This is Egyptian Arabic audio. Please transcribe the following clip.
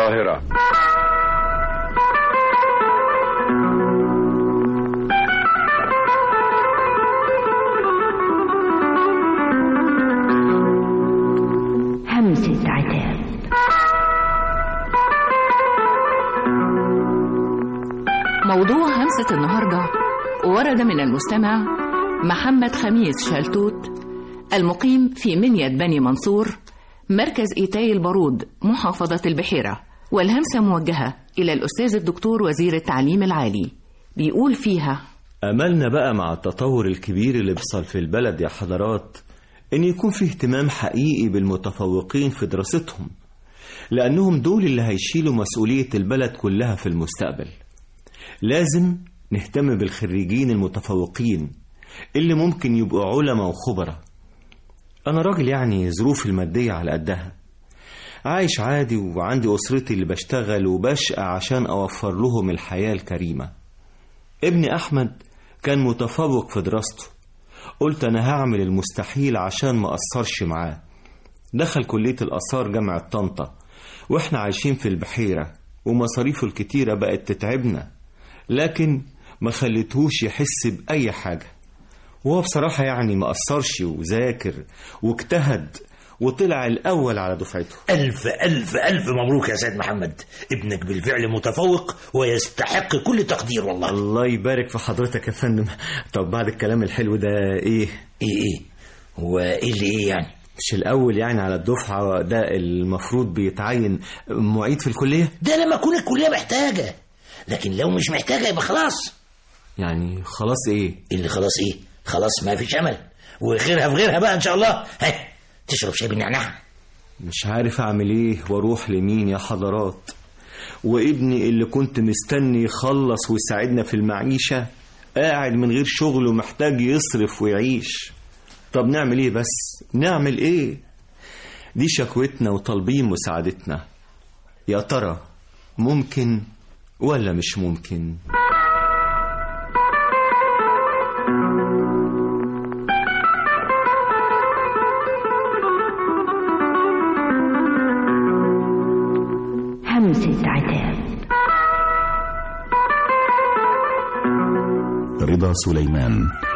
القاهرة همسة عتاب موضوع همسة النهاردة ورد من المستمع محمد خميس شلتوت المقيم في منية بني منصور مركز إيتاي البارود محافظة البحيرة والهمسة موجهة إلى الأستاذ الدكتور وزير التعليم العالي بيقول فيها أملنا بقى مع التطور الكبير اللي بيحصل في البلد يا حضرات إن يكون في اهتمام حقيقي بالمتفوقين في دراستهم لأنهم دول اللي هيشيلوا مسؤولية البلد كلها في المستقبل لازم نهتم بالخريجين المتفوقين اللي ممكن يبقوا علماء وخبراء أنا راجل يعني ظروفي المادية على قدها عايش عادي وعندي أسرتي اللي بشتغل وبشقى عشان أوفر لهم الحياة الكريمة ابني أحمد كان متفوق في دراسته قلت أنا هعمل المستحيل عشان ما أثرش معاه دخل كلية الآثار جامعة طنطا وإحنا عايشين في البحيرة ومصاريفه الكتيرة بقت تتعبنا لكن ما خلتهوش يحس بأي حاجة وهو بصراحة يعني ما قصرش وذاكر واجتهد وطلع الأول على دفعته ألف ألف ألف مبروك يا سيد محمد ابنك بالفعل متفوق ويستحق كل تقدير والله الله يبارك في حضرتك يا فندم طب بعد الكلام الحلو ده إيه إيه إيه هو إيه اللي إيه يعني مش الأول يعني على الدفعة ده المفروض بيتعين معيد في الكلية ده لما تكون الكلية محتاجة لكن لو مش محتاجة يبقى خلاص يعني خلاص إيه اللي خلاص إيه خلاص ما فيش أمل وخيرها في غيرها بقى إن شاء الله هاي تشرب شاي بالنعناع مش عارف أعمل إيه وأروح لمين يا حضرات وابني اللي كنت مستني يخلص ويساعدنا في المعيشة قاعد من غير شغل ومحتاج يصرف ويعيش طب نعمل ايه بس نعمل ايه دي شكوتنا وطالبين مساعدتنا يا ترى ممكن ولا مش ممكن همسة عتاب رضا سليمان